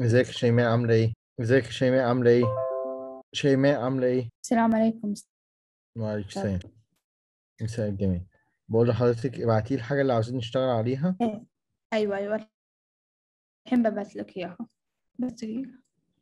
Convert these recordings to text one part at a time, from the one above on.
ازيك يا شيماء عاملة ايه؟ ازيك يا شيماء عاملة ايه؟ شيماء عاملة ايه؟ السلام عليكم وعليكم السلام مساء الجميع بقول لحضرتك ابعتي لي الحاجة اللي عاوزين نشتغل عليها إيه. أيوة أيوة الحين ببعث لك إياها بس دقيقة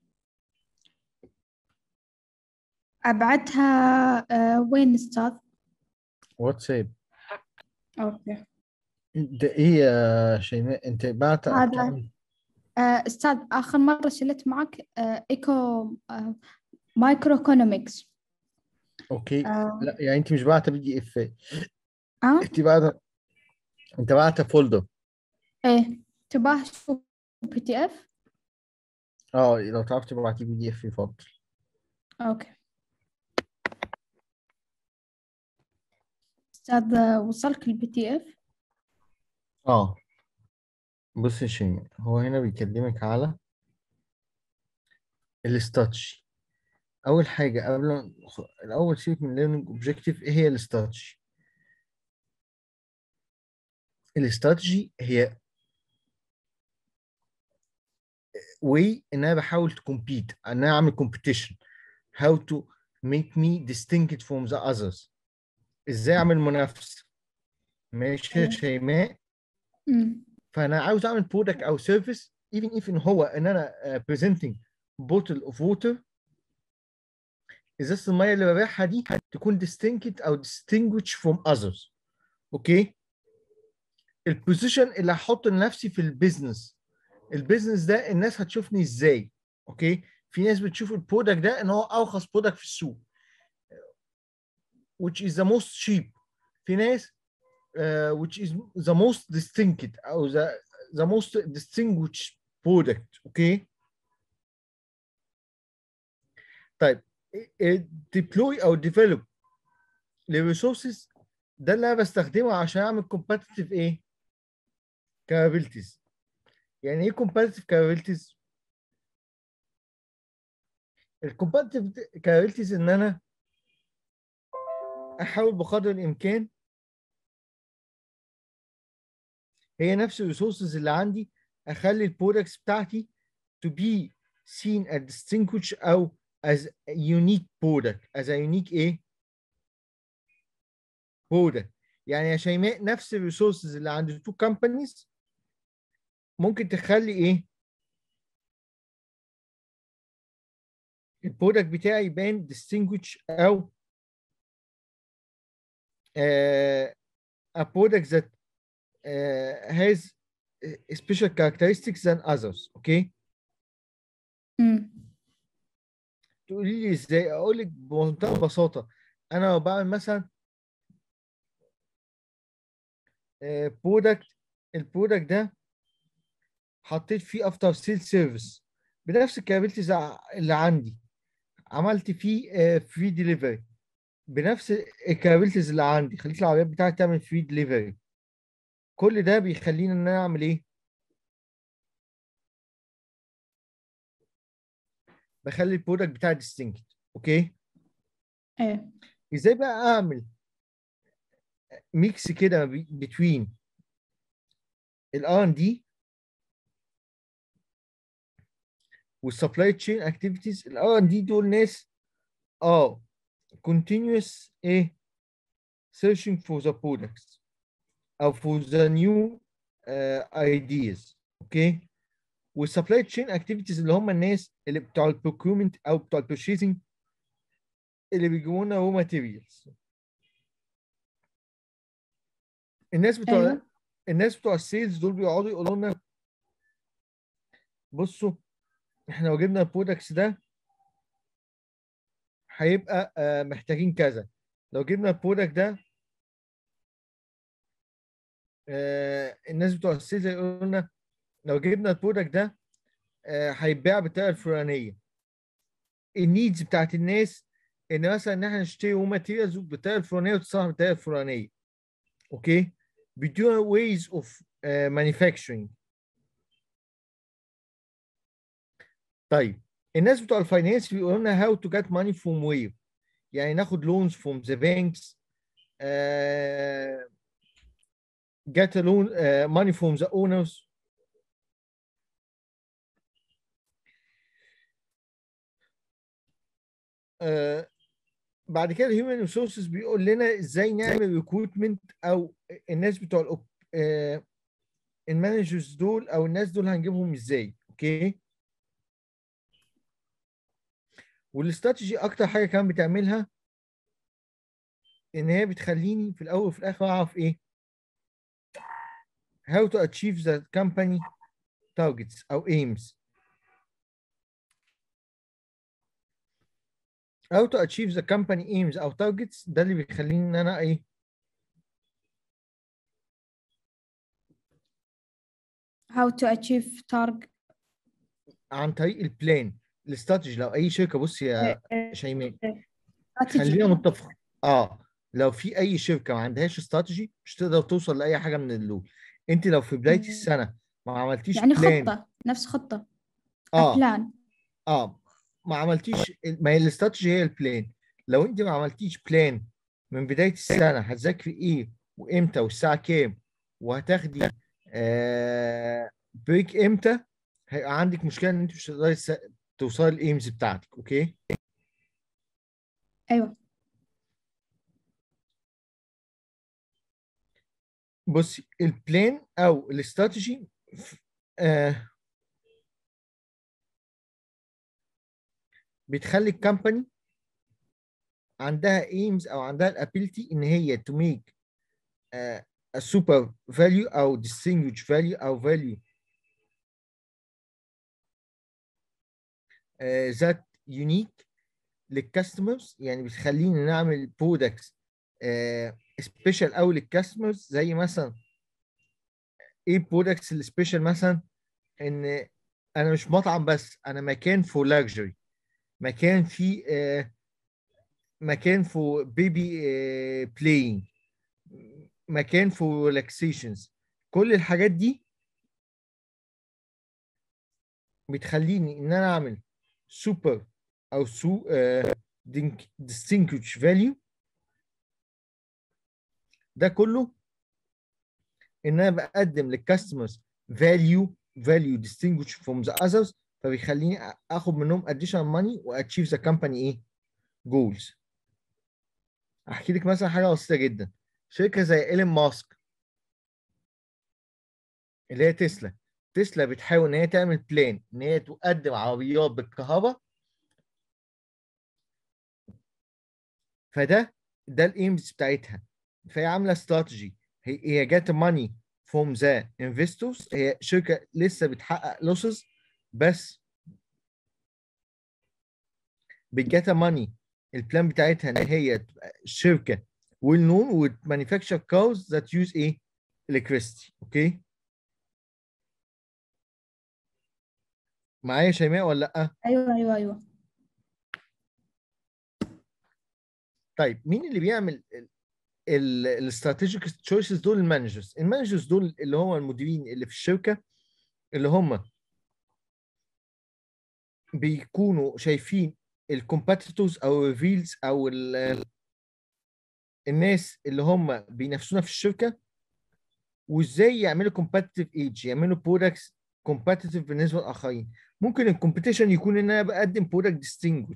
أبعتها أه وين أستاذ؟ واتساب أوكي ده ايه يا شيماء انت بعت هذا أه أستاذ آخر مرة شلت معك أه إيكو أه مايكرو إيكونومكس اوكي أه لا يعني انت مش بعت بي دي اف أه انت بعت انت بعت فولدر إيه تباه شو بي دي إف؟ اه لو تعرف تبعتي بي دي اف يفضل أوكي أستاذ آه، وصلك البي دي إف؟ اه بص يا شيماء هو هنا بيكلمك على الاستاتش اول حاجة قبل ما نخ- الاول سيبك من learning objective ايه هي الاستاتش الاستراتيجي هي way ان انا بحاول to compete ان انا اعمل competition how to make me distinct from the others ازاي اعمل منافسه ماشي يا أيوة. شيماء أمم فانا عاوز اعمل برودكت او سيرفيس even if ان هو ان انا uh, presenting bottle of water ازازه الميه اللي ببيعها دي تكون distinct او distinguished from others اوكي البوزيشن اللي هحط لنفسي في البيزنس البيزنس ده الناس هتشوفني ازاي اوكي في ناس بتشوف البرودكت ده ان هو ارخص برودكت في السوق which is the most cheap في ناس uh, which is the most distinct او the the most distinguished product اوكي طيب deploy او develop للريسورسز ده اللي انا بستخدمه عشان اعمل competitive ايه capabilities يعني ايه competitive capabilities الكومباتيتيف capabilities ان انا احاول بقدر الامكان هي نفس الريسورسز اللي عندي اخلي البرودكتس بتاعتي to be seen as distinguished او as a unique product as a unique ايه product يعني يا شيماء نفس الريسورسز اللي عند two companies ممكن تخلي ايه البرودكت بتاعي يبان distinguished او uh, a product that uh, has uh, special characteristics than others اوكي أمم تقولي لي ازاي اقول لك بمنتهى البساطه انا لو بعمل مثلا برودكت البرودكت ده حطيت فيه افتر سيل سيرفيس بنفس الكابابيلتيز اللي عندي عملت فيه فري ديليفري بنفس الكابابيلتيز اللي عندي خليت العربيات بتاعتي تعمل فري ديليفري كل ده بيخليني ان انا اعمل ايه بخلي البرودكت بتاعي ديستنكت اوكي إيه ازاي بقى اعمل ميكس كده بتوين الار ان دي والسبلاي تشين اكتيفيتيز الار ان دي دول ناس اه continuous ايه searching for the products او for the new uh, ideas اوكي والسبلاي تشين اكتيفيتيز اللي هم الناس اللي بتوع البروكيومنت او بتوع البرشيزنج اللي بيجيبوا لنا رو ماتيريالز الناس بتوع أيوة الناس بتوع السيلز دول بيقعدوا يقولوا لنا بصوا احنا لو جبنا البرودكتس ده هيبقى آه، محتاجين كذا لو جبنا البرودكت ده آه، الناس بتوع السيلز يقولوا لنا لو جبنا البرودكت ده آه، هيتباع بالطريقه الفلانيه النيدز بتاعت الناس ان مثلا ان احنا نشتري رو ماتيريالز بالطريقه الفلانيه وتصنع بالطريقه الفلانيه اوكي بدون ways of uh, manufacturing طيب الناس بتوع الفاينانس بيقولوا لنا how to get money from where يعني ناخد loans from the banks uh, get a loan uh, money from the owners آه بعد كده الهيومن ريسورسز بيقول لنا ازاي نعمل ريكروتمنت او الناس بتوع الأوب... آه المانجرز دول او الناس دول هنجيبهم ازاي اوكي والاستراتيجي اكتر حاجه كمان بتعملها ان هي بتخليني في الاول وفي الاخر اعرف ايه how to achieve the company targets او aims how to achieve the company aims او targets ده اللي بيخليني ان انا ايه how to achieve target عن طريق البلان الاستراتيجي لو اي شركه بص يا شيماء خلينا strategy متفق اه لو في اي شركه ما عندهاش استراتيجي مش تقدر توصل لاي حاجه من دول انت لو في بدايه مم. السنه ما عملتيش يعني بلان خطة نفس خطة اه بلان اه ما عملتيش ما هي الاستراتيجي هي البلان لو انت ما عملتيش بلان من بدايه السنه هتذاكري ايه وامتى والساعه كام وهتاخدي آه بريك امتى هيبقى عندك مشكله ان انت مش هتقدري تس- توصلي الايمز بتاعتك اوكي أيوة بصي البلان او الاستراتيجي آه بتخلي الكمباني عندها ايمز او عندها الابيلتي ان هي to make uh, a super value او distinguished value او value uh, that unique للكاستمرز يعني بتخلينا نعمل برودكتس سبيشال قوي للكاستمرز زي مثلا ايه البرودكتس السبيشال مثلا ان انا مش مطعم بس انا مكان فور لاكجري مكان فيه آه، مكان فور بيبي بلاينج مكان فور ريلاكسيشنز كل الحاجات دي بتخليني ان انا اعمل سوبر او سو distinguished value ده كله ان انا بقدم للكاستمرز value value distinguished from the others فبيخليني اخد منهم additional money واتشيف the company ايه goals احكي لك مثلا حاجه بسيطه جدا شركه زي ايلون ماسك اللي هي تسلا تسلا بتحاول ان هي تعمل بلان ان هي تقدم عربيات بالكهرباء فده ده الايمز بتاعتها فهي عامله استراتيجي هي هي جات ماني فروم ذا انفستورز هي شركه لسه بتحقق لوسز بس بتجات ماني البلان بتاعتها ان هي تبقى شركه ويل نون ومانيفاكتشر كارز ذات يوز ايه electricity اوكي معايا يا شيماء ولا لا أيوة أيوة أيوة طيب مين اللي بيعمل الاستراتيجيك تشويسز دول المانجرز المانجرز دول اللي هم المديرين اللي في الشركه اللي هم بيكونوا شايفين الكومبيتيتورز او الريفيلز او ال- الناس اللي هم بينافسونا في الشركه وازاي يعملوا كومبيتيتيف ايدج يعملوا برودكتس كومبيتيتيف بالنسبه للاخرين ممكن الكومبيتيشن يكون ان انا بقدم برودكت ديستنجوش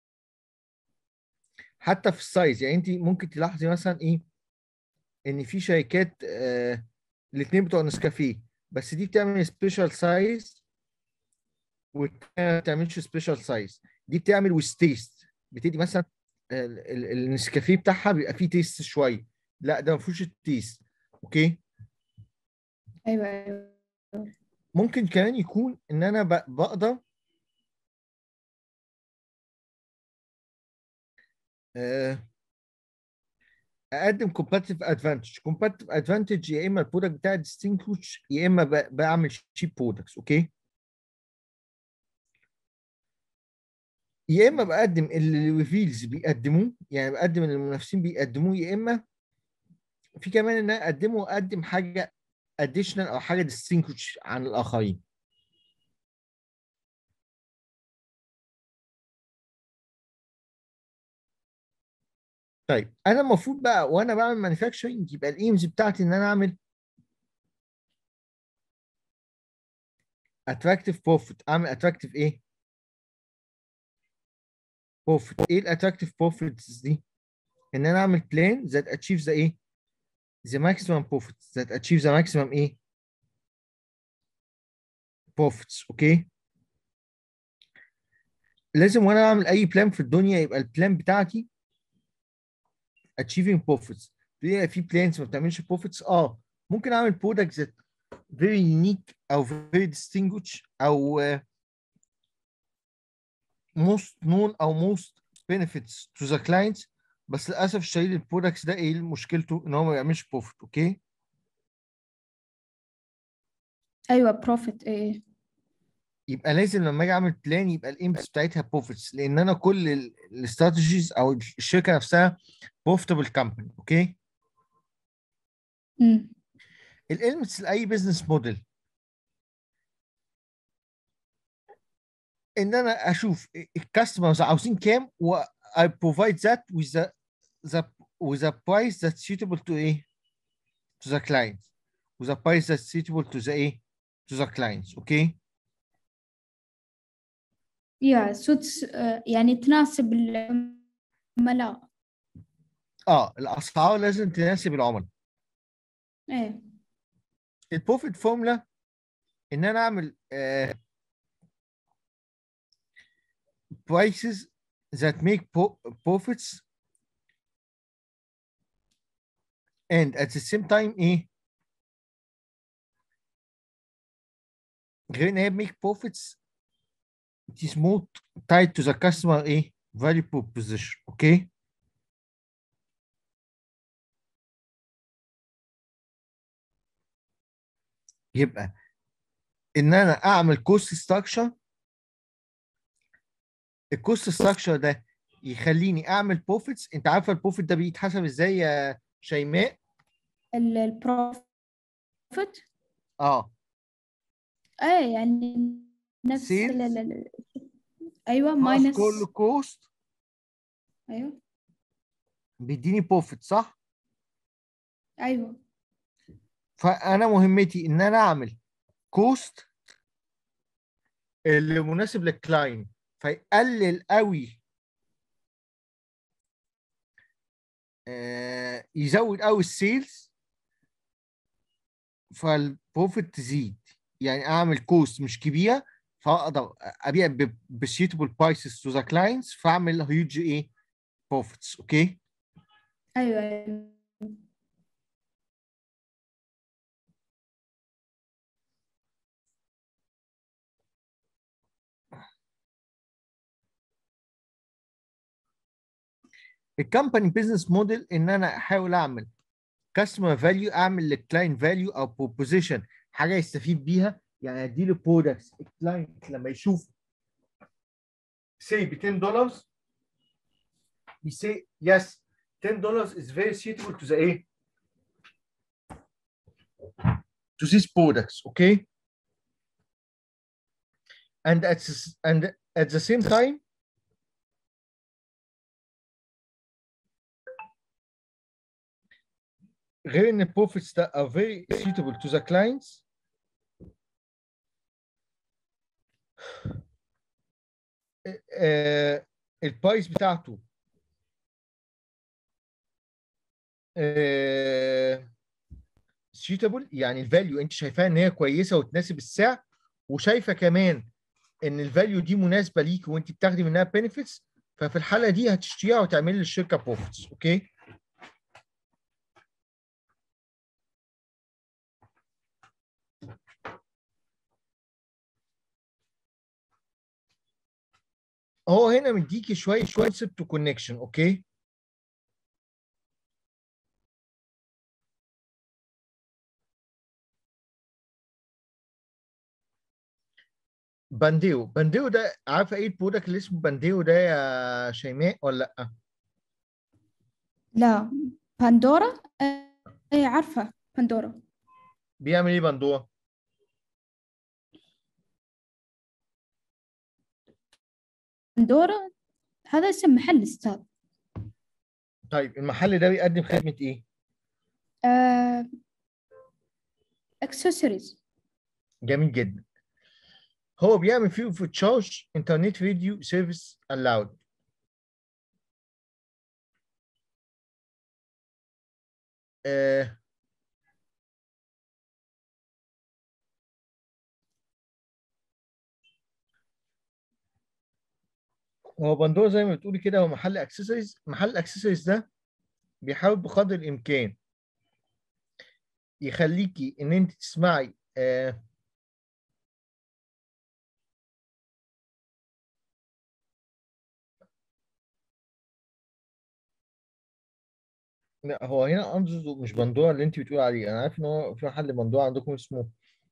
حتى في السايز يعني انت ممكن تلاحظي مثلا ايه ان في شركات آه الاثنين بتوع نسكافيه بس دي بتعمل سبيشال سايز والتانية ما بتعملش سبيشال سايز دي بتعمل ويز تيست بتدي مثلا ال- ال- النسكافيه بتاعها بيبقى فيه تيست شويه لا ده ما فيهوش التيست اوكي أيوة أيوة ممكن كمان يكون ان انا ب- بقدر آه، اقدم competitive advantage competitive advantage يا اما البرودكت بتاعي distinguish يا اما ب- بعمل cheap products اوكي يا اما بقدم اللي الريفيلز بيقدموه يعني بقدم اللي المنافسين بيقدموه يا اما في كمان ان انا اقدمه واقدم حاجه additional او حاجه distinguish عن الاخرين طيب انا المفروض بقى وانا بعمل مانيفاكتشرنج يبقى الايمز بتاعتي ان انا اعمل اتراكتيف بروفيت اعمل اتراكتيف ايه profit ايه الاتراكتيف profits دي ان انا اعمل plan that achieves the ايه the maximum profits that achieves the maximum ايه profits اوكي لازم وانا اعمل اي بلان في الدنيا يبقى البلان بتاعتي achieving profits في في بلانز ما بتعملش profits اه ممكن اعمل products that very unique او very distinguished او uh, most known او most benefits to the clients بس للاسف الشديد البرودكتس ده ايه مشكلته ان هو ما بيعملش بروفيت اوكي ايوه بروفيت ايه يبقى لازم لما اجي اعمل بلان يبقى الايمبس بتاعتها بروفيتس لان انا كل الاستراتيجيز او الشركه نفسها بروفيتبل كامباني اوكي امم الالمنتس لاي بزنس موديل ان انا اشوف الكاستمرز عاوزين كام و I provide that with the the with a price that's suitable to a to the client with a price that's suitable to the a to the clients okay يا سوتس يعني تناسب العملاء اه الاسعار لازم تناسب العملاء ايه البروفيت فورمولا ان انا اعمل آه prices that make pro- profits and at the same time ايه غير ان هي make profits it is more tied to the customer ايه value proposition اوكي يبقى ان انا اعمل كوست ستراكشر الكوست ستراكشر ده يخليني اعمل بروفيتس انت عارفه البروفيت ده بيتحسب ازاي يا شيماء ال- البروفيت اه ايه يعني نفس Sales ال- ال- ال- ايوه بلس ماينس كل كوست ايوه بيديني بروفيت صح ايوه فانا مهمتي ان انا اعمل كوست اللي مناسب للكلاينت فيقلل قوي آه يزود قوي السيلز فالبروفيت تزيد يعني اعمل كوست مش كبيره فاقدر ابيع بسيوتبل برايسز تو ذا كلاينتس فاعمل هيوج ايه بروفيتس اوكي ايوه أيوة. الكمباني بزنس موديل ان انا احاول اعمل كاستمر فاليو اعمل للكلاينت فاليو او بروبوزيشن حاجه يستفيد بيها يعني اديله برودكتس الكلاينت لما يشوف say ب 10 دولار we say yes 10 dollars is very suitable to the A to these products okay and at s- and at the same time غير ان البروفيتس ده are very suitable to the clients آه، البرايس بتاعته suitable يعني الفاليو انت شايفاها ان هي كويسه وتناسب السعر وشايفه كمان ان الفاليو دي مناسبه ليك وانت بتاخدي منها بنفيتس ففي الحاله دي هتشتريها وتعملي للشركه بروفيتس اوكي هو هنا مديكي شويه كونسبت وكونكشن اوكي بانديو بانديو ده عارفه ايه البرودكت اللي اسمه بانديو ده يا شيماء ولا لا لا باندورا ايه عارفة باندورا بيعمل ايه باندورا باندورا هذا اسم محل استاذ طيب المحل ده بيقدم خدمه ايه آه... اكسسوارز جميل جدا هو بيعمل فيه في تشارج انترنت فيديو سيرفيس الاود آه هو بندورا زي ما بتقولي كده هو محل اكسسوارز محل الاكسسوارز ده بيحاول بقدر الامكان يخليكي ان انت تسمعي آه لا هو هنا انظر مش بندورا اللي انت بتقولي عليه انا عارف ان هو في محل بندورا عندكم اسمه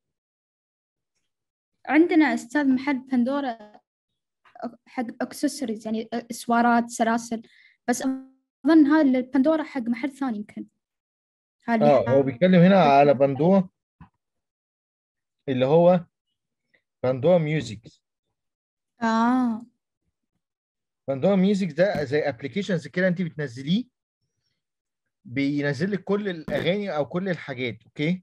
عندنا أستاذ محل بندورا حق اكسسوارز يعني اسوارات سلاسل بس اظن هذا البندورا حق محل ثاني يمكن هذا اه هو بيتكلم هنا على بندورا اللي هو بندورا ميوزك اه بندورا ميوزك ده زي ابلكيشنز كده انت بتنزليه بينزل لك كل الاغاني او كل الحاجات اوكي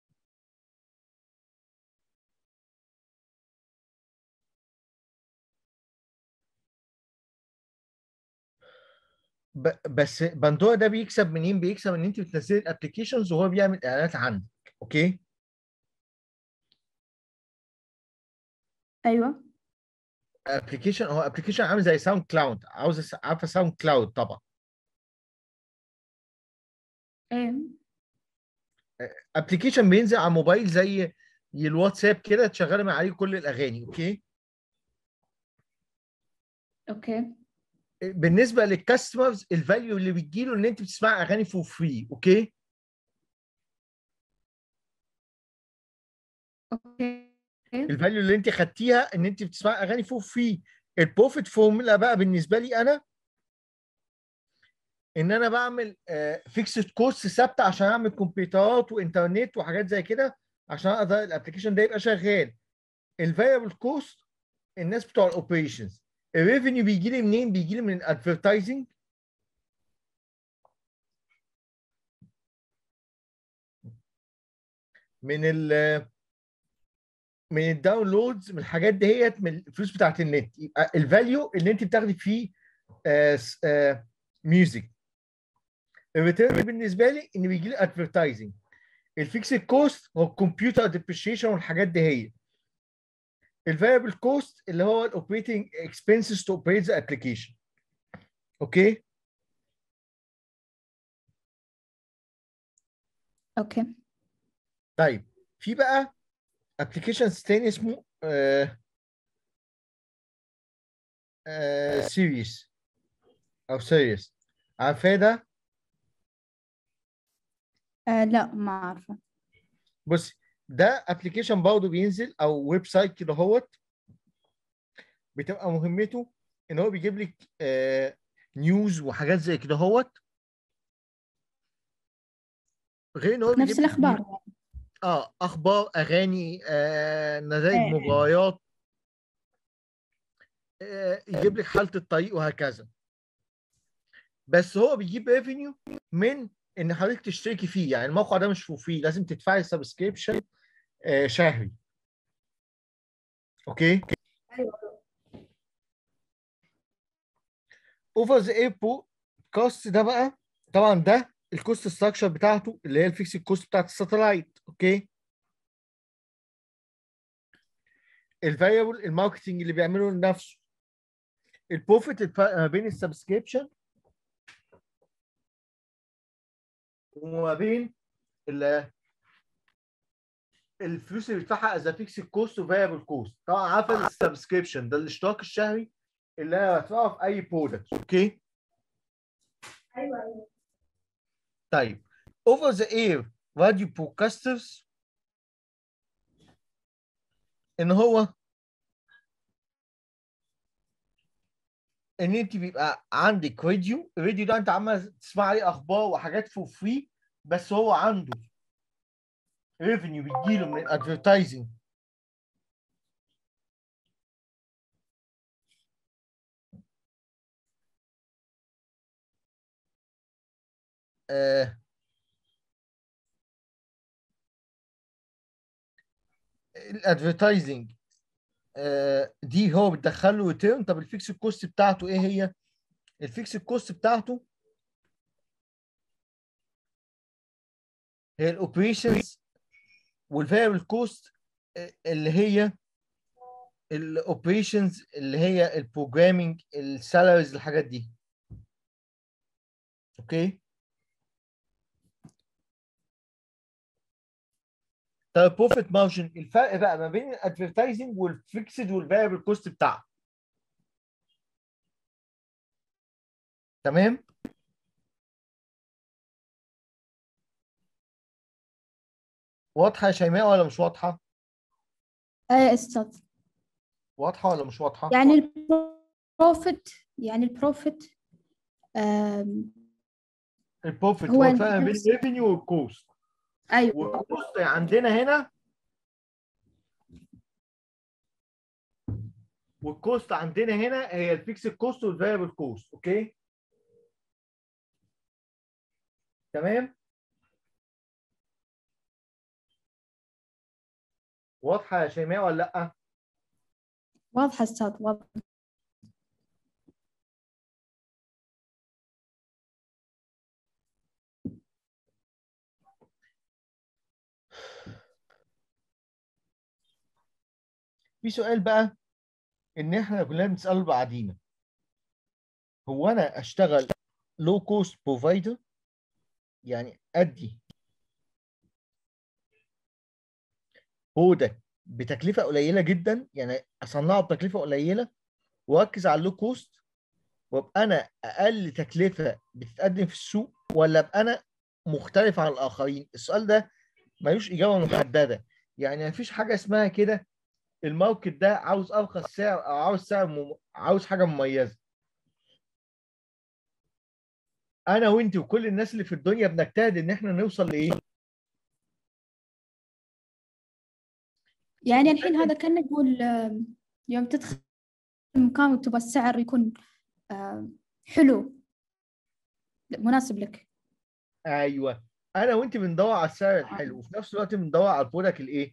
ب- بس بندورا ده بيكسب منين بيكسب ان انت بتنزلي الابلكيشنز وهو بيعمل اعلانات عندك اوكي ايوه ابلكيشن هو ابلكيشن عامل زي ساوند كلاود عاوز عارفه ساوند كلاود طبعا ايه ابلكيشن بينزل على الموبايل زي الواتساب كده تشغلي من عليه كل الاغاني اوكي اوكي بالنسبه للكاستمرز الفاليو اللي بتجيله ان انت بتسمعي اغاني فور فري اوكي اوكي الفاليو اللي انت خدتيها ان انت بتسمعي اغاني فور فري البروفيت فورمولا بقى بالنسبه لي انا ان انا بعمل فيكسد كوست ثابته عشان اعمل كمبيوترات وانترنت وحاجات زي كده عشان اقدر الابلكيشن ده يبقى شغال الفاريبل كوست الناس بتوع الاوبريشنز الريفينيو بيجي لي منين بيجي لي من الادفرتايزنج من ال من الداونلودز من الحاجات دهيت من الفلوس بتاعت النت يبقى الفاليو اللي انت بتاخدي فيه ميوزك الريتيرن بالنسبه لي ان بيجي لي ادفرتايزنج الفيكسد كوست هو الكمبيوتر ديبريشيشن والحاجات دي هي الفاريبل كوست اللي هو الاوبريتنج اكسبنسز تو اوبريت ذا ابلكيشن اوكي اوكي طيب في بقى ابلكيشنز تاني اسمه آه آه سيريس او سيريس عارفاه ده آه لا ما اعرفه بص ده ابلكيشن برضه بينزل او ويب سايت كده هوت بتبقى مهمته ان هو بيجيب لك آه نيوز وحاجات زي كده هوت غير ان هو بيجيب نفس لك الاخبار نيو- يعني. اه اخبار اغاني آه نتائج إيه. مباريات آه يجيب لك حاله الطريق وهكذا بس هو بيجيب ريفينيو من ان حضرتك تشتركي فيه يعني الموقع ده مش فور فري لازم تدفعي سبسكريبشن آه شهري اوكي اوفر ذا ايربورت كوست ده بقى طبعا ده الكوست ستراكشر بتاعته اللي هي الفيكسد كوست بتاعت الساتلايت اوكي الفاريبل الماركتنج اللي بيعمله لنفسه البروفيت الفرق ما بين السبسكريبشن وما بين ال- الفلوس اللي بيدفعها از فيكسد كوست وفاريبل كوست طبعا عارفه السبسكريبشن ده الاشتراك الشهري اللي انا بدفعه في اي برودكت اوكي ايوه ايوه طيب over the air radio broadcasters ان هو ان انت بيبقى عندك راديو الراديو ده انت عمال تسمع عليه اخبار وحاجات فور فري بس هو عنده ريفينيو بيجيله من الادفرتايزنج آه الادفرتايزنج آه دي هو بتدخل له ريتيرن طب الفيكس كوست بتاعته ايه هي؟ الفيكس كوست بتاعته هي الاوبريشنز والفاريبل كوست اللي هي الاوبريشنز اللي هي البروجرامينج السالاريز الحاجات دي اوكي طيب بروفيت مارجن الفرق بقى ما بين الادفرتايزنج والفيكسد والفاريبل كوست بتاعها تمام واضحه يا شيماء ولا مش واضحه ايه استاذ واضحه ولا مش واضحه يعني البروفيت يعني البروفيت آم، البروفيت هو هو الفرق ما بين نفس- الريفينيو والكوست ايوه والكوست عندنا هنا والكوست عندنا هنا هي الفيكس كوست والفاريبل كوست اوكي تمام واضحه يا شيماء ولا لا واضحة استاذ واضحة في سؤال بقى ان احنا كلنا بنساله بعدينا هو انا اشتغل لو كوست بروفايدر يعني ادي برودكت بتكلفه قليله جدا يعني اصنعه بتكلفه قليله واركز على اللو كوست وابقى انا اقل تكلفه بتتقدم في السوق ولا ابقى انا مختلف عن الاخرين السؤال ده ملوش اجابه محدده يعني مفيش حاجه اسمها كده الماركت ده عاوز ارخص سعر او عاوز سعر مم... عاوز حاجه مميزه انا وانت وكل الناس اللي في الدنيا بنجتهد ان احنا نوصل لايه يعني الحين هذا كان نقول آم، يوم تدخل مكان وتبغى السعر يكون آم، حلو مناسب لك ايوه انا وانت بندور على السعر الحلو وفي نفس الوقت بندور على البرودكت الايه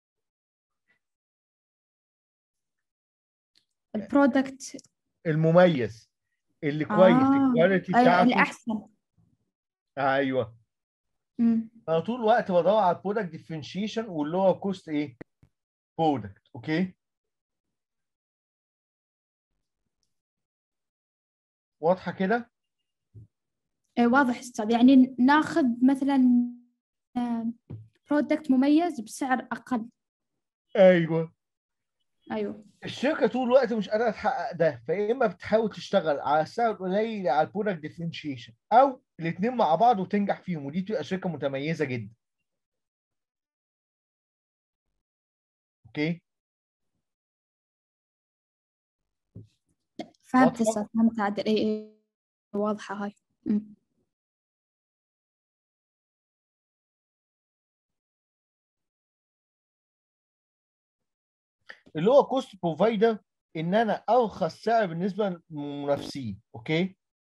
البرودكت المميز اللي كويس آه، الكواليتي أيوة بتاعته الأحسن ايوه مم. انا طول الوقت بدور على البرودكت ديفرنشيشن واللي هو كوست ايه برودكت اوكي واضحه كده إيه واضح استاذ يعني ناخذ مثلا برودكت مميز بسعر أقل ايوه أيوه الشركه طول الوقت مش قادره تحقق ده فيا اما بتحاول تشتغل على السعر القليل على البرودكت ديفرنشيشن او الاثنين مع بعض وتنجح فيهم ودي تبقى شركه متميزه جدا اوكي فهمت واضحة؟ استاذ فهمت عادل إيه إيه واضحة هاي مم. اللي هو كوست بروفايدر ان انا ارخص سعر بالنسبه للمنافسين اوكي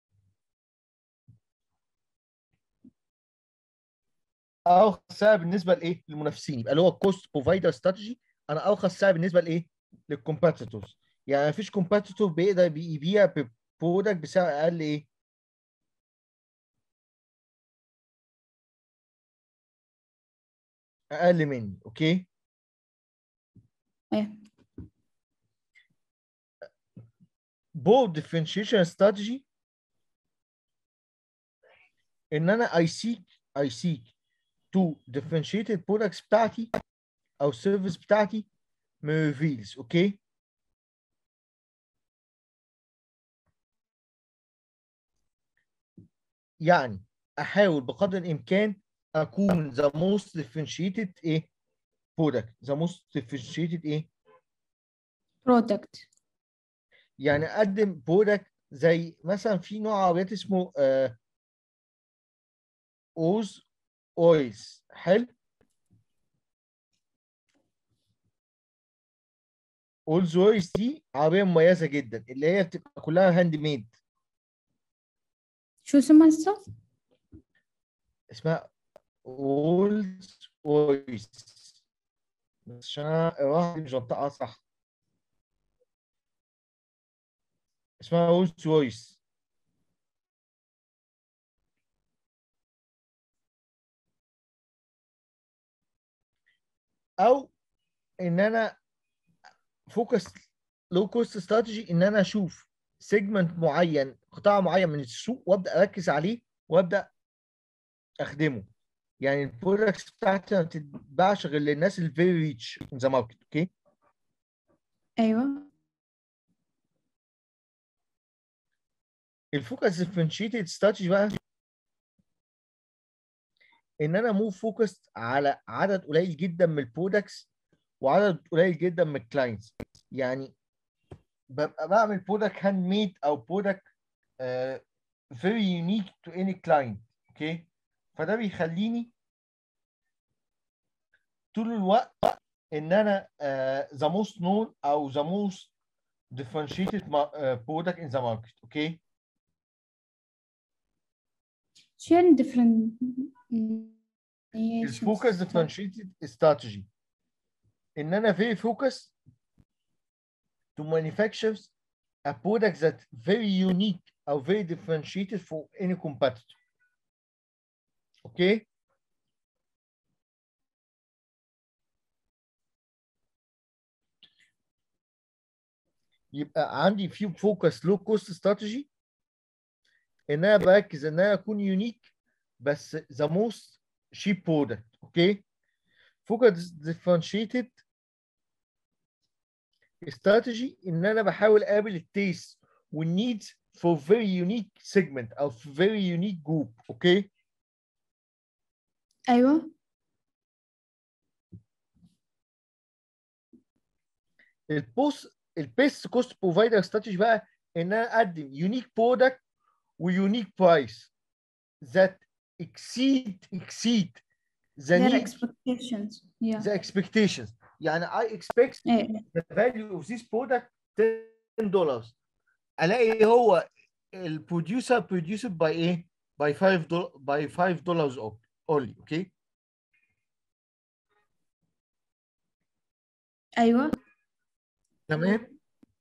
ارخص سعر بالنسبه لايه للمنافسين يبقى اللي هو كوست بروفايدر استراتيجي انا ارخص سعر بالنسبه لايه للكومبيتيتورز يعني مفيش كومبيتيتور بيقدر بي- يبيع برودكت بسعر اقل ايه اقل مني اوكي إيه بورد ديفرنشيشن استراتيجي ان انا اي سيك اي سيك تو differentiate البرودكتس بتاعتي او السيرفيس بتاعتي من ريفيلز اوكي يعني احاول بقدر الامكان اكون the most differentiated ايه product the most differentiated ايه برودكت يعني اقدم برودكت زي مثلا في نوع عربيات اسمه آه اوز اويلز حلو اولز اويلز دي عربيه مميزه جدا اللي هي بتبقى كلها هاند ميد شو اسمها استاذ؟ اسمها اولز اويلز بس عشان انا الراحه دي مش بنطقها صح اسمها اولز اويلز او ان انا فوكس لو كوست استراتيجي ان انا اشوف سيجمنت معين قطاع معين من السوق وابدا اركز عليه وابدا اخدمه يعني البرودكتس بتاعتي ما بتتباعش غير للناس الفيري ريتش ان ذا ماركت اوكي أيوة الفوكس ديفرنشيتد استراتيجي بقى ان انا مو فوكس على عدد قليل جدا من البرودكتس وعدد قليل جدا من الكلاينتس يعني ببقى بعمل برودكت هاند ميد او برودكت فيري يونيك تو اني كلاينت اوكي فده بيخليني طول الوقت ان انا ذا موست نون او ذا موست differentiated ma- uh, product in the market اوكي شو يعني different الفوكس differentiated strategy ان انا very focused to manufacture a product that very unique or very differentiated for any competitor okay يبقى عندي في فوكس لو كوست استراتيجي ان انا بركز ان انا اكون يونيك بس ذا موست شيب برودكت اوكي فوكس ديفرنشيتد استراتيجي ان انا بحاول اقابل التيست والنيدز for very unique segment او for very unique group اوكي أيوة البوست البيست كوست بروفايدر استراتيجي بقى ان انا اقدم يونيك برودكت ويونيك برايس that exceed exceed the their need expectations yeah the expectations يعني I expect إيه. the value of this product 10 dollars الاقي هو البروديوسر produced by ايه by 5 دولار by 5 dollars only okay أيوة تمام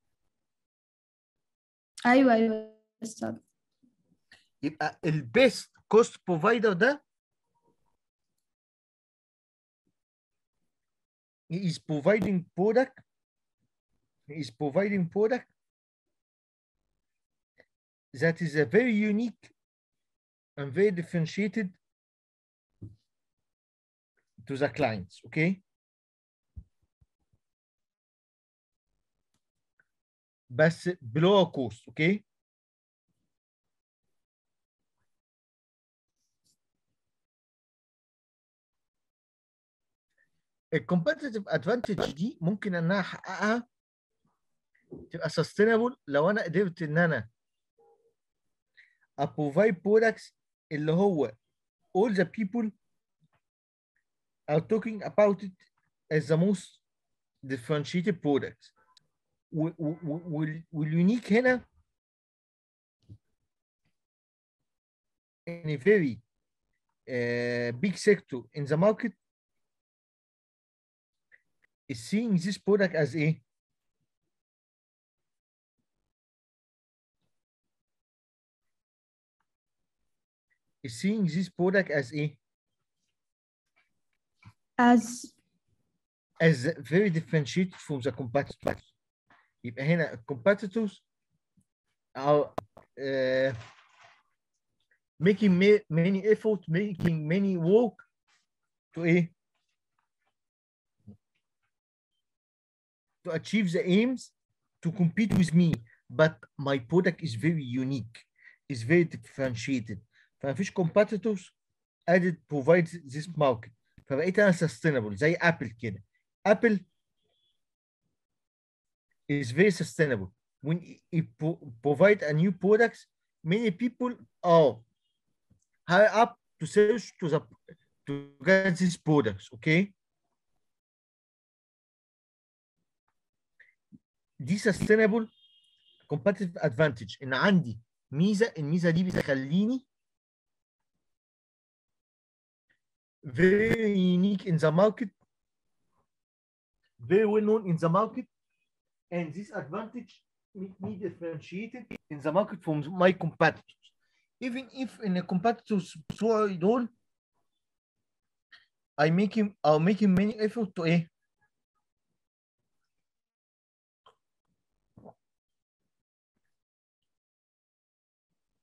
أيوة أيوة أستاذ يبقى البيست كوست بروفايدر ده he is providing product he is providing product that is a very unique and very differentiated to the clients okay بس below cost okay الكومبتيتيف ادفانتج دي ممكن ان انا احققها تبقى سستينبل لو انا قدرت ان انا ابروفايد برودكتس اللي هو all the people are talking about it as the most differentiated products و- و- و- وال- واليونيك هنا in a very uh, big sector in the market is seeing this product as a is seeing this product as a as as very differentiated from the competitors يبقى هنا competitors are uh, making ma- many effort making many work to a to achieve the aims to compete with me but my product is very unique is very differentiated فمفيش competitors added provides this market فبقيت انا sustainable زي ابل كده ابل is very sustainable when it pro- provide a new products many people are high up to search to the to get these products okay دي sustainable competitive advantage ان عندي ميزه الميزه دي بتخليني very unique in the market very well known in the market and this advantage make me differentiated in the market from my competitors even if in the competitors بتوعي دول I making are making many effort to ايه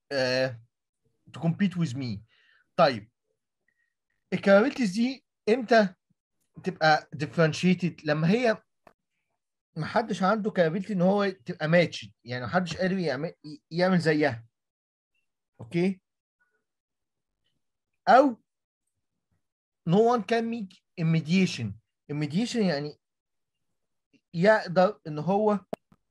uh, to compete with me طيب الكابابيلتيز دي امتى تبقى differentiated لما هي محدش عنده كابابيلتي ان هو تبقى ماتش يعني محدش قادر يعمل يعمل زيها اوكي او no one can make a mediation mediation يعني يقدر ان هو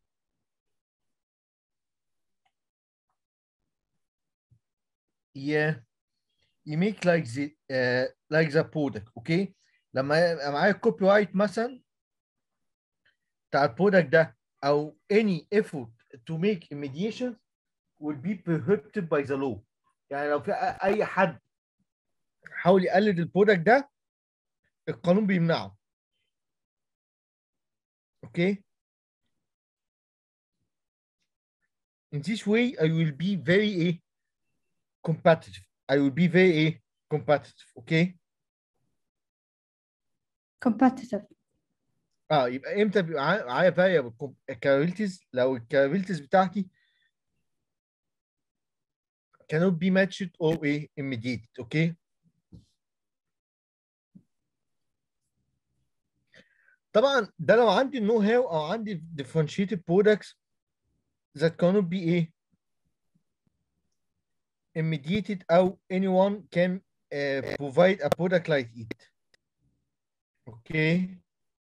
ي يميك لايك ذا لايك ذا برودكت اوكي لما يبقى معايا الكوبي رايت مثلا بتاع البرودكت ده او any effort to make a mediation will be prohibited by the law يعني لو في اي حد حاول يقلد البرودكت ده القانون بيمنعه اوكي in this way I will be very eh, competitive I will be very eh, competitive اوكي competitive اه يبقى امتى بيبقى معايا- معايا variable capabilities لو الكابابيلتيز بتاعتي cannot be matched or ايه immediate اوكي طبعا ده لو عندي النو هاو او عندي differentiated products that cannot be ايه immediated او anyone can uh, provide a product like it اوكي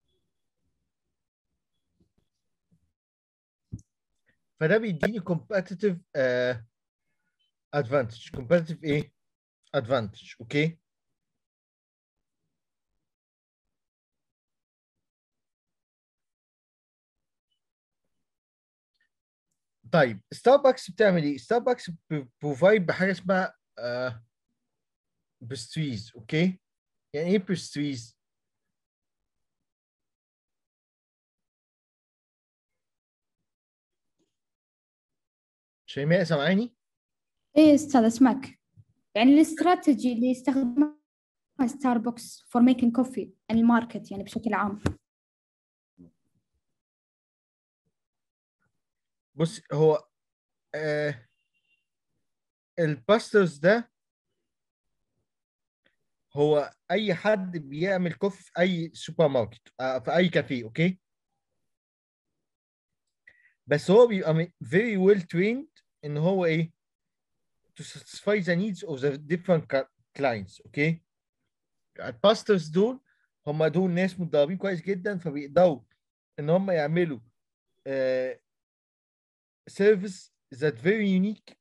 فده بيديني competitive uh, advantage competitive ايه advantage اوكي طيب ستاربكس بتعمل ايه ستاربكس بروفايد بحاجه اسمها آه بستريز اوكي يعني ايه بستريز شيماء سامعاني ايه استاذ اسمعك يعني الاستراتيجي اللي يستخدمها ستاربكس فور ميكينج كوفي الماركت يعني بشكل عام بص هو آه الباسترز ده هو اي حد بيعمل كوفي في اي سوبر ماركت آه في اي كافيه اوكي بس هو بيبقى م- very well trained ان هو ايه to satisfy the needs of the different ca- clients اوكي الباسترز دول هم دول ناس متدربين كويس جدا فبيقدروا ان هم يعملوا آه service that very unique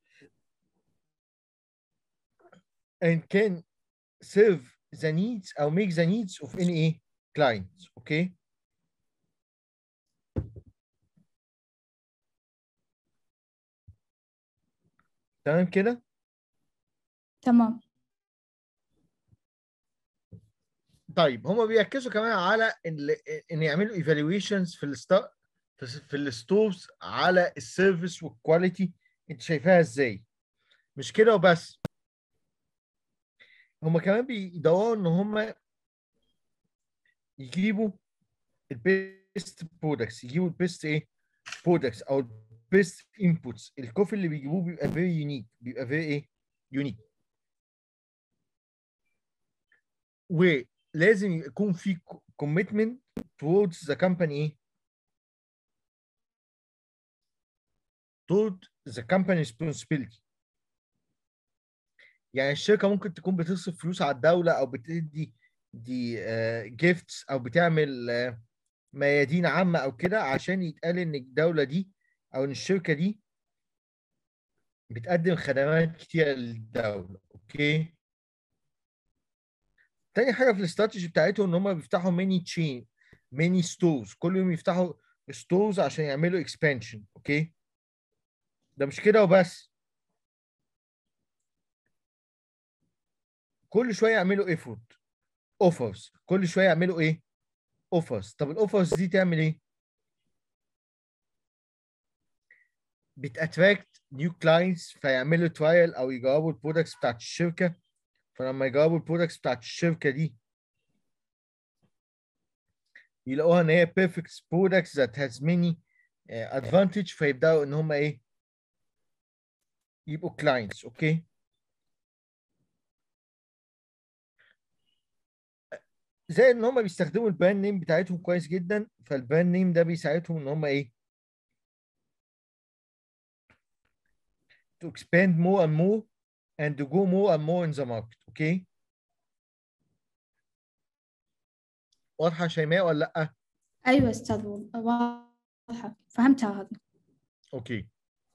and can serve the needs or make the needs of any client okay تمام كده تمام طيب هما بيركزوا كمان على ان ان يعملوا evaluations في الستار في في الستورز على السيرفيس والكواليتي انت شايفاها ازاي مش كده وبس هما كمان بيدوروا ان هما يجيبوا البيست برودكتس يجيبوا البيست ايه برودكتس او البيست انبوتس الكوفي اللي بيجيبوه بيبقى فيري يونيك بيبقى فيري ايه يونيك ولازم يكون في commitment towards the company ايه toward the company responsibility يعني الشركة ممكن تكون بتصرف فلوس على الدولة أو بتدي دي جيفتس أو بتعمل آه، ميادين عامة أو كده عشان يتقال إن الدولة دي أو إن الشركة دي بتقدم خدمات كتيرة للدولة أوكي تاني حاجة في الاستراتيجي بتاعتهم إن هم بيفتحوا ميني تشين ميني ستورز كل يوم يفتحوا ستورز عشان يعملوا اكسبانشن أوكي ده مش كده وبس كل شويه يعملوا ايفورت اوفرز كل شويه يعملوا ايه اوفرز طب الاوفرز دي تعمل ايه بتاتراكت نيو كلاينتس فيعملوا ترايل او يجربوا البرودكتس بتاعت الشركه فلما يجربوا البرودكتس بتاعت الشركه دي يلاقوها ان هي perfect products that has many uh, advantage فيبداوا ان هم ايه يبقوا كلاينتس اوكي زي ان هم بيستخدموا البراند نيم بتاعتهم كويس جدا فالبراند نيم ده بيساعدهم ان هم ايه to expand more and more and to go more and more in the market اوكي واضحه يا شيماء ولا لا أيوة أستاذ واضحة فهمتها هذه اوكي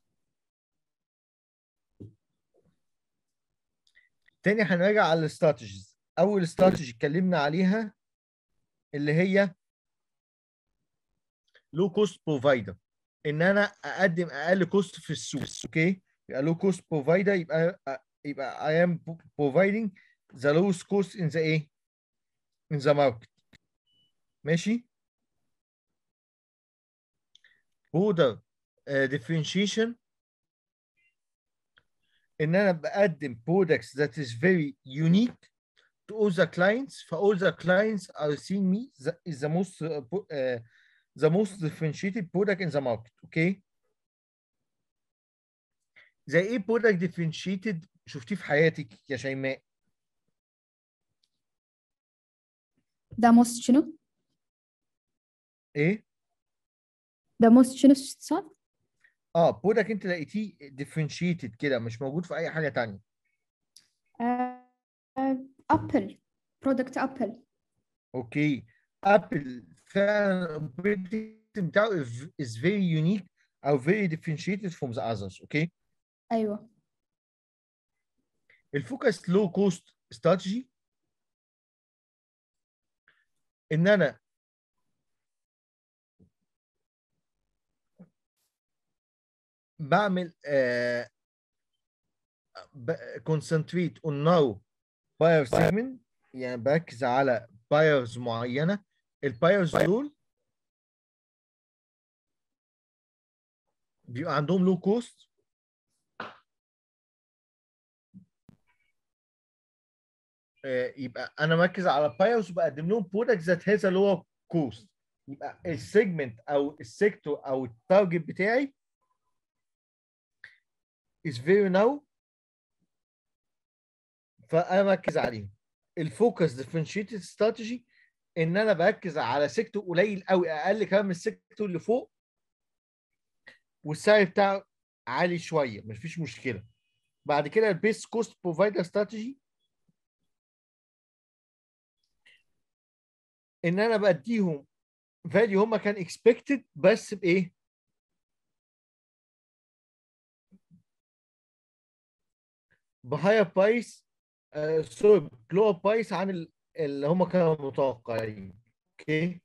تاني هنراجع على الاستراتيجيز اول استراتيجي اتكلمنا عليها اللي هي لو كوست بروفايدر ان انا اقدم اقل كوست في السوق اوكي يبقى لو كوست بروفايدر يبقى يبقى I am providing the lowest cost in the ايه in the market ماشي border uh, differentiation ان انا بقدم products that is very unique to all the clients ف all the clients are seeing me the, is the most uh, po- uh, the most differentiated product in the market okay زي ايه product differentiated شفتيه في حياتك يا شيماء ده موست شنو؟ ايه ده موست شنو أستاذ؟ اه برودكت انت لقيتيه differentiated كده مش موجود في اي حاجه تانية أبل برودكت أبل اوكي ابل فعلا البرودكت بتاعه is- is very unique او very differentiated from the others اوكي أيوة الفوكس لو كوست استراتيجي ان انا بعمل آه كونسنتريت اون ناو باير سيجمنت يعني بركز على بايرز معينه البايرز دول بيبقى عندهم لو كوست يبقى انا مركز على بايرز وبقدم لهم برودكت ذات هذا لو كوست يبقى السيجمنت او السيكتور او التارجت بتاعي is very now فانا مركز عليهم الفوكس ديفرنشيتد استراتيجي ان انا بركز على سيكتور قليل قوي اقل كمان من السيكتور اللي فوق والسعر بتاعه عالي شويه مفيش مشكله بعد كده البيست كوست بروفايدر استراتيجي ان انا بديهم فاليو هم كان اكسبكتد بس بايه بهاير برايس سوري لور برايس عن ال- اللي هم كانوا متوقعين اوكي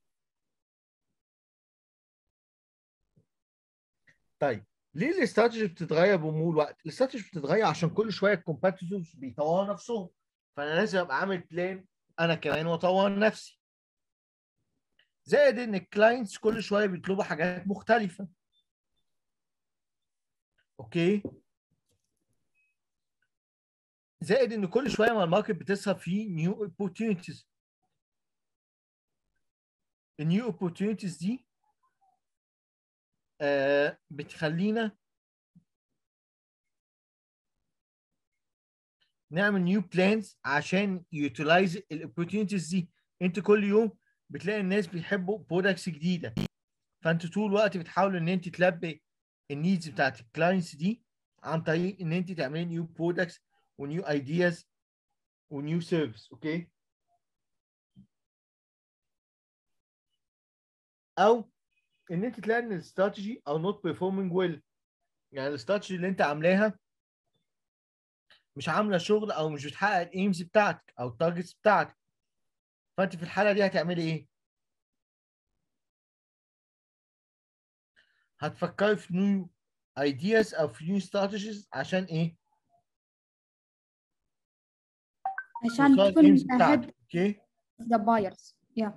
طيب ليه الاستراتيجي بتتغير بمرور الوقت؟ الاستراتيجي بتتغير عشان كل شويه الكومبيتيتورز بيطوروا نفسهم فانا لازم ابقى عامل بلان انا كمان واطور نفسي زائد ان الكلاينتس كل شويه بيطلبوا حاجات مختلفه اوكي زائد ان كل شويه ما الماركت بتصرف فيه نيو اوبورتيونيتيز النيو اوبورتيونيتيز دي آه بتخلينا نعمل نيو بلانز عشان يوتيلايز الاوبورتيونيتيز دي انت كل يوم بتلاقي الناس بيحبوا برودكتس جديده فانت طول الوقت بتحاول ان انت تلبي النيدز بتاعت الكلاينتس دي عن طريق ان انت تعملي نيو برودكتس ونيو ايدياز ونيو سيرفيس اوكي او ان انت تلاقي ان الاستراتيجي او نوت بيرفورمينج ويل يعني الاستراتيجي اللي انت عاملاها مش عامله شغل او مش بتحقق الايمز بتاعتك او التارجتس بتاعتك فانت في الحاله دي هتعملي ايه؟ هتفكري في نيو ايدياز او في نيو استراتيجيز عشان ايه؟ عشان توصلي تكون للaims ahead بتاعتك اوكي؟ of the buyers yeah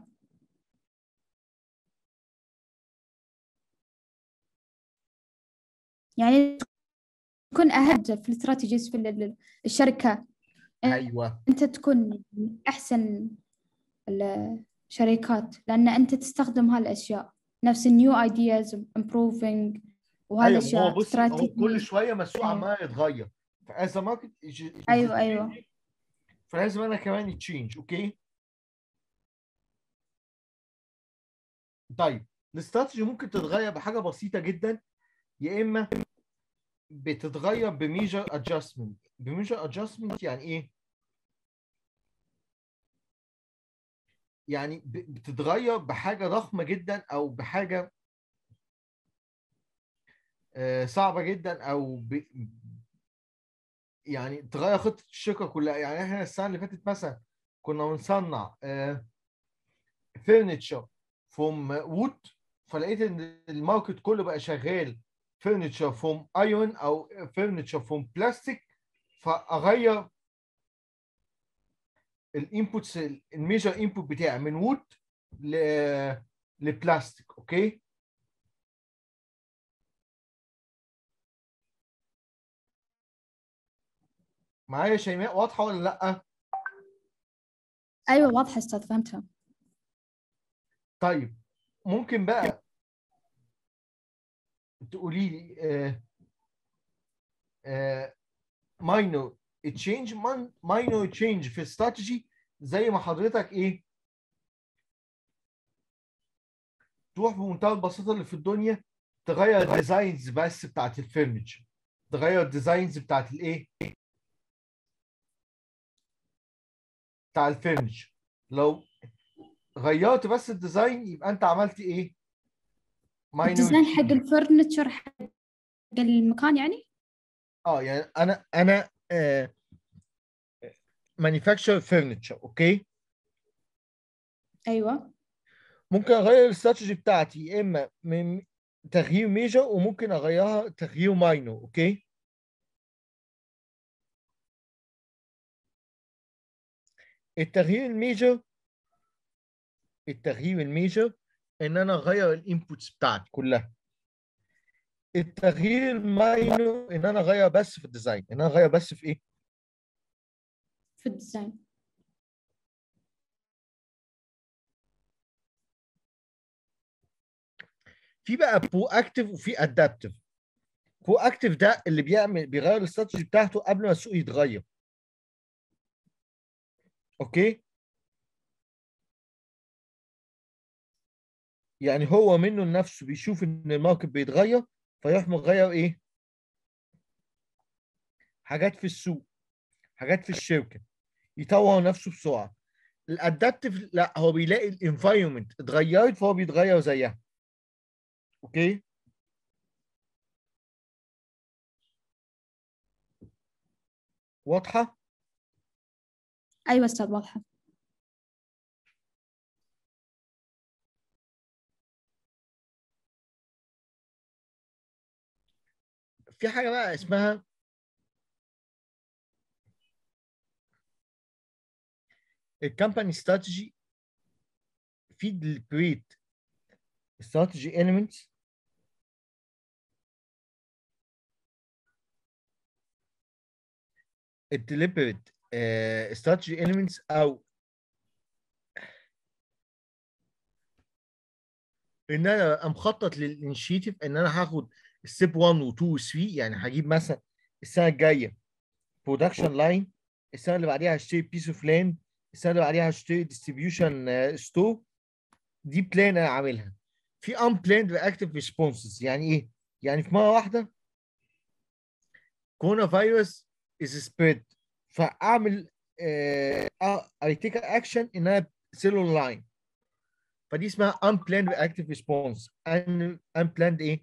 يعني تكون ahead في الاستراتيجيز في ال- ال- الشركة ايوه أنت تكون من أحسن الشركات لأن أنت تستخدم هالأشياء نفس النيو ideas improving وهذا ايوه ما هو أشياء بصي هو كل استراتيجية شويه ما السوق أيوة. عمال يتغير فاز ماركت أيوة أيوة فلازم انا كمان يتشينج اوكي طيب الاستراتيجي ممكن تتغير بحاجه بسيطه جدا يا اما بتتغير بميجر ادجستمنت بميجر ادجستمنت يعني ايه يعني ب- بتتغير بحاجه ضخمه جدا او بحاجه آه، صعبه جدا او ب... يعني تغير خطه الشركه كلها يعني احنا السنه اللي فاتت مثلا كنا بنصنع فرنتشر فروم وود فلقيت ان الماركت كله بقى شغال فرنتشر فروم ايرون او فرنتشر فروم بلاستيك فاغير الانبوتس الميجر انبوت بتاعي من وود ل لبلاستيك اوكي معايا يا شيماء واضحه ولا لا أيوة واضحة أستاذ فهمتها طيب ممكن بقى تقولي لي آه آه ماينور تشينج ماينور تشينج في استراتيجي زي ما حضرتك ايه تروح بمنتهى البساطه اللي في الدنيا تغير الديزاينز بس بتاعت الفرنتشر تغير الديزاينز بتاعت الايه بتاع الفرنتشر لو غيرت بس الديزاين يبقى انت عملت ايه minor الديزاين حق change. الفرنتشر حق المكان يعني اه يعني انا انا آه مانيفاكتشر فرنتشر اوكي أيوة ممكن اغير الاستراتيجي بتاعتي يا اما من تغيير ميجر وممكن اغيرها تغيير ماينور اوكي التغيير الميجر التغيير الميجر ان انا اغير الانبوتس بتاعتي كلها التغيير الماينور ان انا اغير بس في الديزاين ان انا اغير بس في ايه في الديزاين في بقى برو اكتف وفي ادابتيف برو اكتف ده اللي بيعمل بيغير الاستراتيجي بتاعته قبل ما السوق يتغير اوكي يعني هو منه لنفسه بيشوف ان الماركت بيتغير فيروح مغير ايه حاجات في السوق حاجات في الشركه يطور نفسه بسرعه الادابتيف لا هو بيلاقي الانفايرمنت اتغيرت فهو بيتغير زيها اوكي واضحه أيوة أستاذ واضحة في حاجه بقى اسمها الكامباني استراتيجي في deliberate strategy elements الديليبريت strategy elements او ان انا ابقى مخطط للانشيتيف ان انا هاخد ستيب 1 و2 و3 يعني هجيب مثلا السنه الجايه برودكشن لاين السنه اللي بعديها هشتري بيس اوف لاند السنه اللي بعديها هشتري ديستريبيوشن ستور دي بلان انا عاملها في unplanned reactive responses يعني ايه؟ يعني في مره واحده كورونا فيروس is spread فاعمل اي تيك اكشن ان انا سيل اون لاين فدي اسمها unplanned reactive response Un- unplanned ايه؟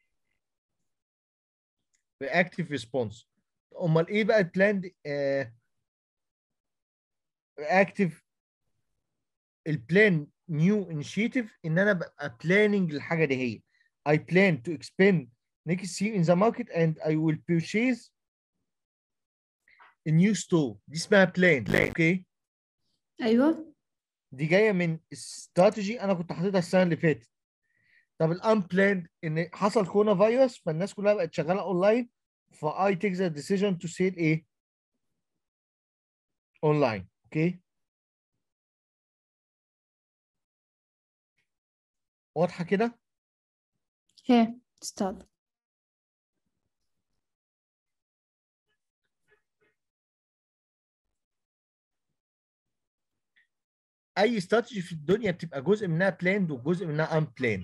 reactive response امال ايه بقى planned آه reactive البلان نيو انيشيتيف ان انا ببقى planning الحاجه دي هي I plan to expand next year in the market and I will purchase a new store دي اسمها plan اوكي أيوة دي جايه من استراتيجي انا كنت حاططها السنه اللي فاتت طب الانبلاند ان حصل كورونا فيروس فالناس كلها بقت شغاله اونلاين فاي تيك ذا ديسيجن تو سيل ايه اونلاين اوكي واضحه كده هي أستاذ اي استراتيجي في الدنيا بتبقى جزء منها بلاند وجزء منها ان بلاند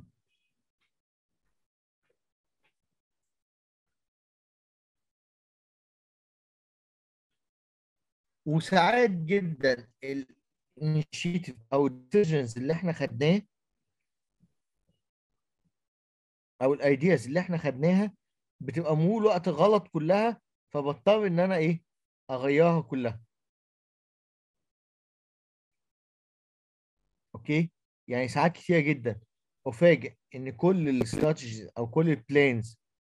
وساعات جدا الانيشيتيف او الديسيجنز اللي احنا خدناه او الايدياز اللي احنا خدناها بتبقى مول وقت غلط كلها فبضطر ان انا ايه اغيرها كلها اوكي يعني ساعات كتيره جدا افاجئ ان كل الاستراتيجيز او كل البلانز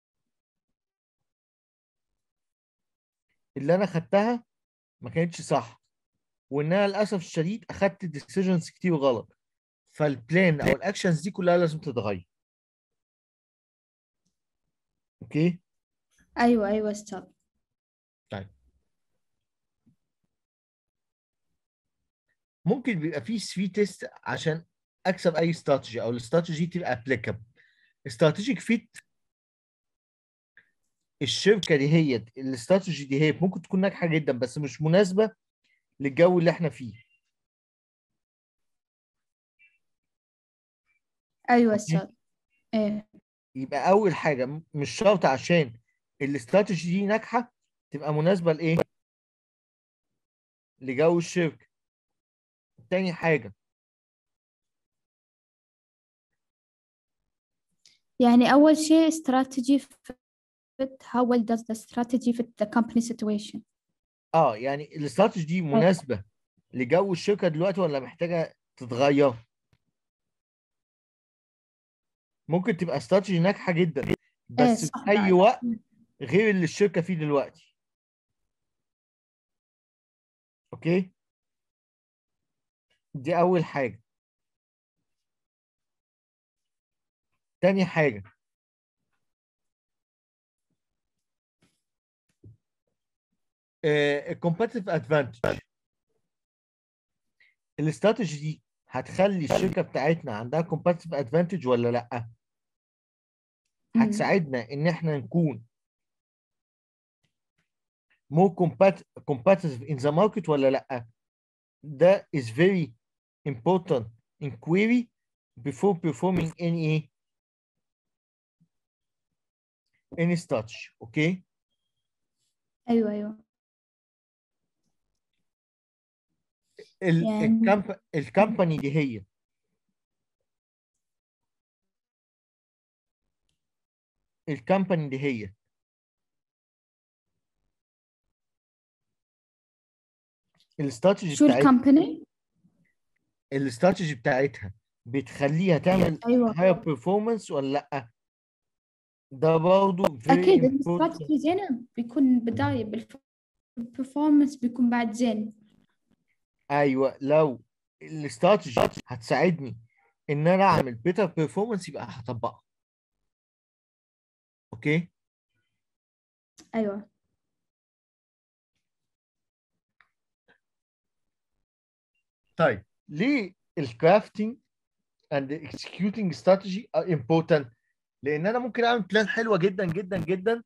اللي انا خدتها ما كانتش صح وان انا للاسف الشديد اخدت ديسيجنز كتير غلط فالبلان او الاكشنز دي كلها لازم تتغير اوكي أيوة أيوة أستاذ طيب ممكن بيبقى فيه 3 تيست عشان اكسب اي استراتيجي او الاستراتيجي تبقى ابليكابل استراتيجيك فيت الشركه دي هي الاستراتيجي دي هي ممكن تكون ناجحه جدا بس مش مناسبه للجو اللي احنا فيه أيوة أستاذ إيه يبقى اول حاجه م- مش شرط عشان الاستراتيجي دي ناجحه تبقى مناسبه لايه لجو الشركه تاني حاجه يعني أول شيء strategy fit how well does the strategy fit the company situation اه يعني الاستراتيجي دي مناسبه لجو الشركه دلوقتي ولا محتاجه تتغير ممكن تبقى استراتيجي ناجحه جدا إيه بس صح في اي بعد. وقت غير اللي الشركه فيه دلوقتي اوكي دي اول حاجه تاني حاجه الكومبتيتيف ادفانتج الاستراتيجي دي هتخلي الشركه بتاعتنا عندها كومبتيتيف ادفانتج ولا لا مم. هتساعدنا ان احنا نكون more compat- competitive in the market ولا لا ده is very important inquiry before performing any any strategy اوكي أيوة أيوة ال يعني- الكامب الكامباني دي هي الكامباني دي هي الاستراتيجي شو بتاعتها الكومباني؟ الاستراتيجي بتاعتها بتخليها تعمل أيوة هاير بيرفورمانس ولا لا ده برضه very أكيد important الاستراتيجي زينة بيكون بداية بالبرفورمانس بيكون بعد زين ايوه لو الاستراتيجي هتساعدني ان انا اعمل بيتر بيرفورمانس يبقى هطبقها اوكي أيوة طيب ليه الكرافتنج and the executing strategy are important لان انا ممكن اعمل بلان حلوه جدا جدا جدا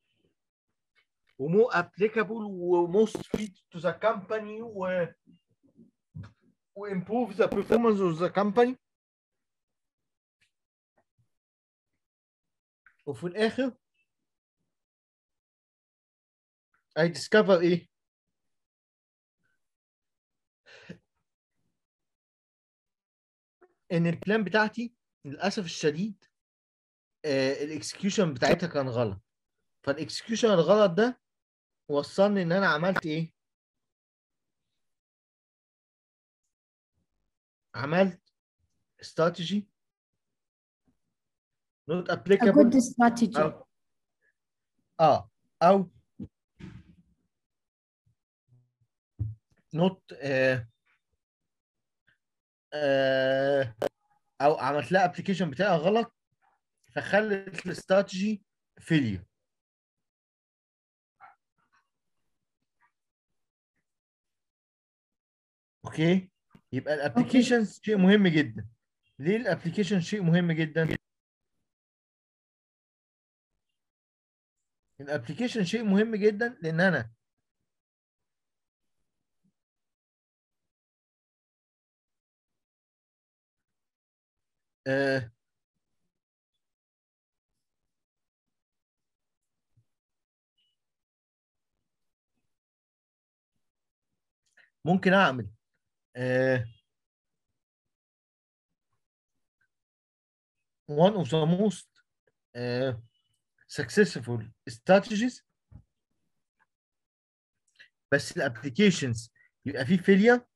ومو applicable وموست fit to the company و و improve the performance of the company وفي الاخر I discover ايه ان البلان بتاعتي للاسف الشديد الاكسكيوشن بتاعتها كان غلط فالاكسكيوشن الغلط ده وصلني ان انا عملت ايه عملت استراتيجي not a applicable good strategy أو اه او not آه آه او عملت لها ابلكيشن بتاعها غلط فخلت الاستراتيجي فيلير اوكي يبقى الابلكيشن شيء مهم جدا ليه الابلكيشن شيء مهم جدا الابلكيشن شيء مهم جدا لان انا آه ممكن اعمل آه one of the most uh, successful strategies بس الابلكيشنز يبقى فيه فيليا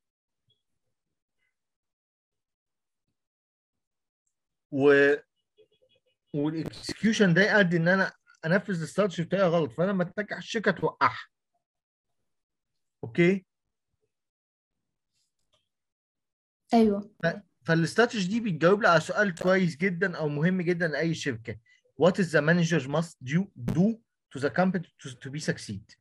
و والاكسكيوشن ده يؤدي ان انا انفذ الاستراتيجي بتاعي غلط فانا لما تنجح الشركه توقعها اوكي ايوه فالاستراتيجي دي بتجاوب لي على سؤال كويس جدا او مهم جدا لاي شركه what is the manager must do, do to the company to, to be succeed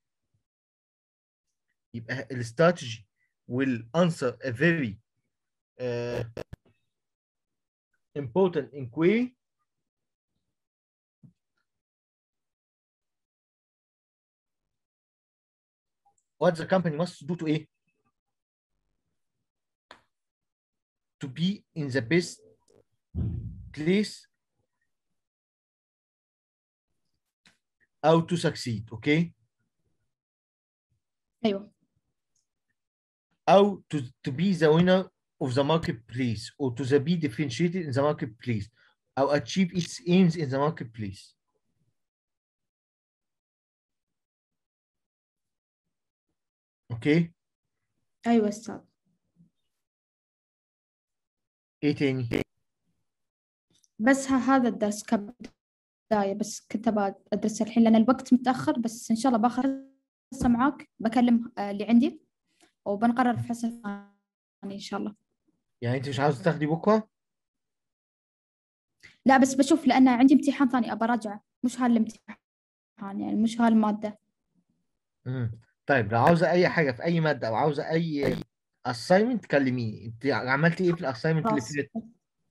يبقى الاستراتيجي will answer a very uh, important inquiry what the company must do to a to be in the best place how to succeed okay ايوه how to, to be the winner of the marketplace or to the be differentiated in the marketplace or achieve its aims in the marketplace okay ايوه استاذ ايه تاني بس ه- هذا الدرس كبداية بس كنت أبغى أدرس الحين لأن الوقت متأخر بس إن شاء الله باخذ حصة معاك بكلم آه، اللي عندي وبنقرر في حصة ثانية إن شاء الله يعني انت مش عاوز تاخدي بكره لا بس بشوف لأن عندي امتحان ثاني أبى أراجعه مش هالامتحان يعني مش هالمادة مم. طيب لو عاوزه اي حاجه في اي ماده او عاوزه اي assignment كلميني انت عملتي ايه في الاساينمنت اللي خلاص فات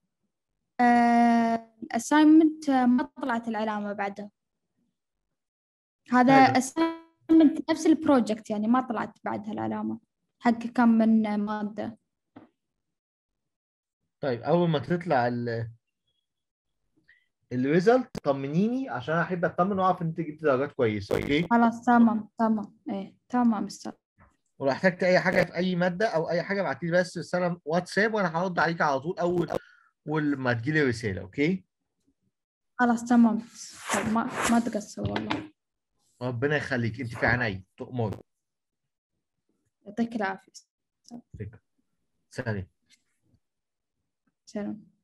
الأسايمنت ما طلعت العلامة بعدها هذا هذا. أسايمنت نفس البروجكت يعني ما طلعت بعدها العلامة حق كم من مادة طيب اول ما تطلع ال الريزلت طمنيني عشان انا احب اطمن واعرف ان انت جبت درجات كويسه اوكي خلاص تمام تمام ايه تمام استاذ ولو احتجت اي حاجه في اي ماده او اي حاجه ابعتي لي بس رساله واتساب وانا هرد عليك على طول اول اول ما تجيلي رساله اوكي خلاص تمام طيب ما ما تقصر والله ربنا يخليك انت في عيني تؤمر يعطيك العافية سلام سلام